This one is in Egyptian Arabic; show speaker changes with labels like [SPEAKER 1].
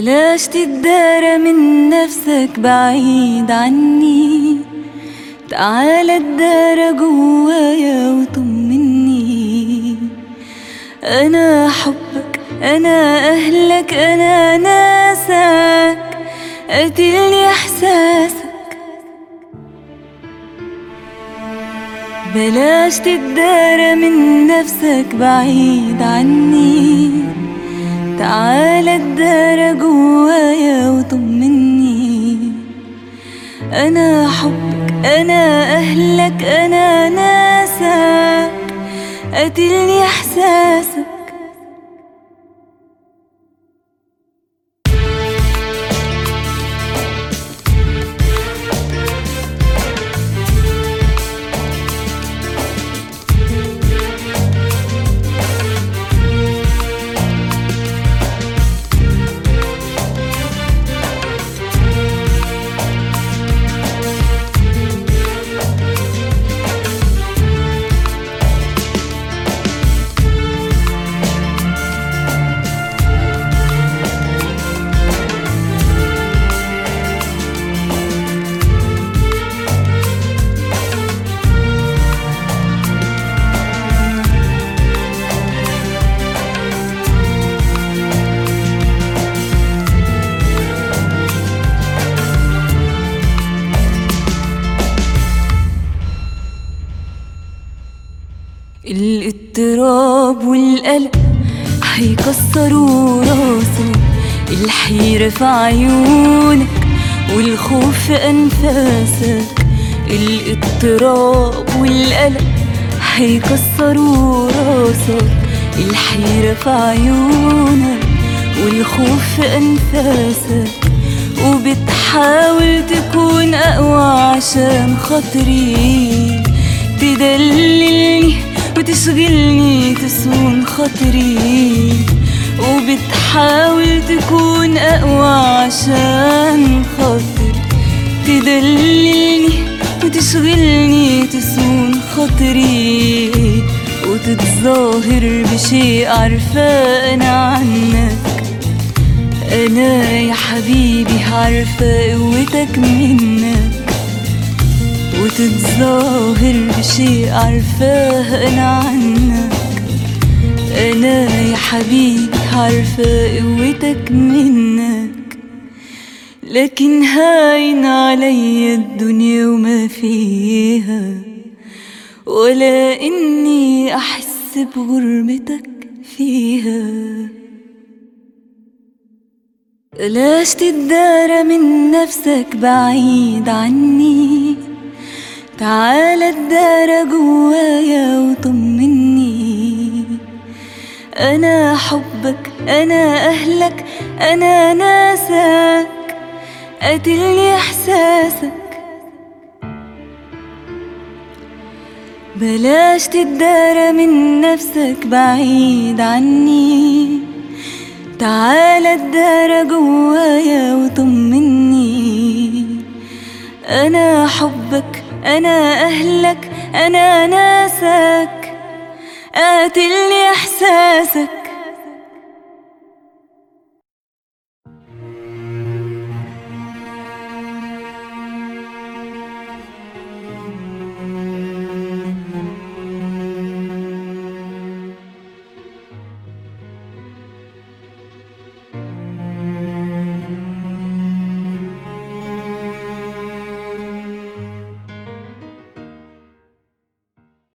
[SPEAKER 1] بلاش تتدارى من نفسك بعيد عني تعال اتدارى جوايا وطمني انا حبك انا اهلك انا ناسك قاتلني احساسك بلاش تتدارى من نفسك بعيد عني تعال اتدارى جوايا وطمني انا حبك انا اهلك انا ناسك قاتلني احساسك الاضطراب والقلق هيكسروا راسك الحيرة في عيونك والخوف في أنفاسك الاضطراب والقلق هيكسروا راسك الحيرة في عيونك والخوف في أنفاسك وبتحاول تكون أقوى عشان خاطري تدللني وتشغلني تسون خاطري وبتحاول تكون أقوى عشان خاطري تدللني وتشغلني تسون خاطري وتتظاهر بشيء عارفة أنا عنك أنا يا حبيبي عارفة قوتك منك وتتظاهر بشيء عارفاه أنا عنك أنا يا حبيبي عارفة قوتك منك لكن هاين عليا الدنيا وما فيها ولا إني أحس بغربتك فيها بلاش تتدارى من نفسك بعيد عني تعال اتدارى جوايا وطمني انا حبك انا اهلك انا ناسك قاتلني احساسك بلاش تتدارى من نفسك بعيد عني تعال اتدارى جوايا وطمني انا حبك انا اهلك انا ناسك قاتلني احساسك